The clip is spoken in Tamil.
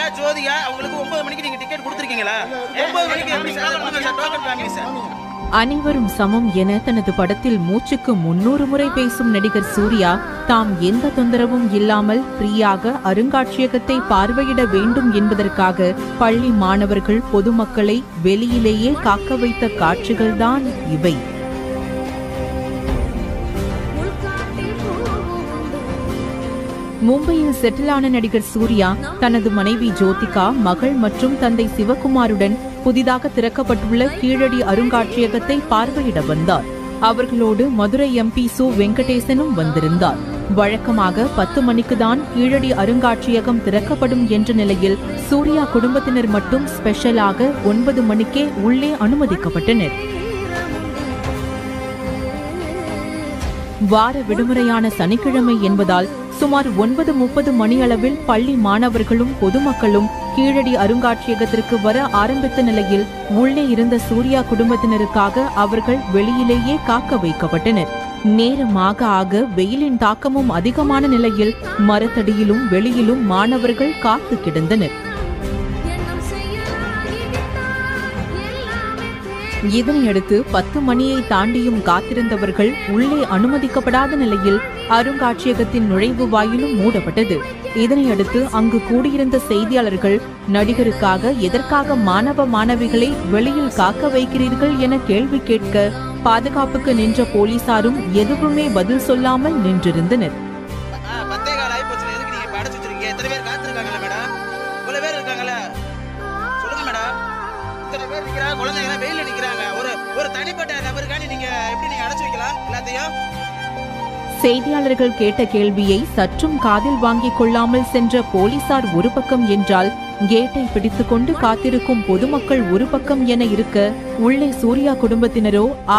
ஜோதிகா அவங்களுக்கு ஒன்பது மணிக்கு நீங்க டிக்கெட் கொடுத்துருக்கீங்களா ஒன்பது மணிக்கு எப்படி சார் கொடுங்க சார் டோக்கன் காமிங்க சார் அனைவரும் சமம் என தனது படத்தில் மூச்சுக்கு முன்னூறு முறை பேசும் நடிகர் சூர்யா தாம் எந்த தொந்தரவும் இல்லாமல் ஃப்ரீயாக அருங்காட்சியகத்தை பார்வையிட வேண்டும் என்பதற்காக பள்ளி மாணவர்கள் பொதுமக்களை வெளியிலேயே காக்க வைத்த காட்சிகள்தான் இவை மும்பையில் செட்டிலான நடிகர் சூர்யா தனது மனைவி ஜோதிகா மகள் மற்றும் தந்தை சிவகுமாருடன் புதிதாக திறக்கப்பட்டுள்ள கீழடி அருங்காட்சியகத்தை பார்வையிட வந்தார் அவர்களோடு மதுரை எம்பி சு வெங்கடேசனும் வந்திருந்தார் வழக்கமாக பத்து மணிக்கு தான் கீழடி அருங்காட்சியகம் திறக்கப்படும் என்ற நிலையில் சூர்யா குடும்பத்தினர் மட்டும் ஸ்பெஷலாக ஒன்பது மணிக்கே உள்ளே அனுமதிக்கப்பட்டனர் வார விடுமுறையான சனிக்கிழமை என்பதால் சுமார் ஒன்பது முப்பது மணியளவில் பள்ளி மாணவர்களும் பொதுமக்களும் கீழடி அருங்காட்சியகத்திற்கு வர ஆரம்பித்த நிலையில் உள்ளே இருந்த சூர்யா குடும்பத்தினருக்காக அவர்கள் வெளியிலேயே காக்க வைக்கப்பட்டனர் நேரமாக ஆக வெயிலின் தாக்கமும் அதிகமான நிலையில் மரத்தடியிலும் வெளியிலும் மாணவர்கள் காத்து கிடந்தனர் இதனையடுத்து பத்து மணியை தாண்டியும் காத்திருந்தவர்கள் உள்ளே அனுமதிக்கப்படாத நிலையில் அருங்காட்சியகத்தின் நுழைவு வாயிலும் மூடப்பட்டது இதனையடுத்து அங்கு கூடியிருந்த செய்தியாளர்கள் நடிகருக்காக எதற்காக மாணவ மாணவிகளை வெளியில் காக்க வைக்கிறீர்கள் என கேள்வி கேட்க பாதுகாப்புக்கு நின்ற போலீசாரும் எதுவுமே பதில் சொல்லாமல் நின்றிருந்தனர் ஆ, பத்தே கால் ஆயிப்போச்சு எதுக்கு நீங்க இப்ப அடைச்சு வச்சிருக்கீங்க எத்தனை பேர் காத்திருக்காங்கல்ல மேடம் இவ்வளவு பேர் இருக்காங்கல்ல சொல்லுங்க மேடம் இத்தனை பேர் நிக்கிறாங்க குழந்தைங்க வெயில நிக்கிறாங்க ஒரு ஒரு தனிப்பட்ட நபருக்காண்டி நீங்க எப்படி நீங்க அடைச்சு வைக்கலாம் எல்லாத்தையும் செய்தியாளர்கள் கேட்ட கேள்வியை சற்றும் காதில் வாங்கிக் கொள்ளாமல் சென்ற போலீசார் ஒரு பக்கம் என்றால் கேட்டை பிடித்துக்கொண்டு காத்திருக்கும் பொதுமக்கள் ஒரு பக்கம் என இருக்க உள்ளே சூர்யா குடும்பத்தினரோ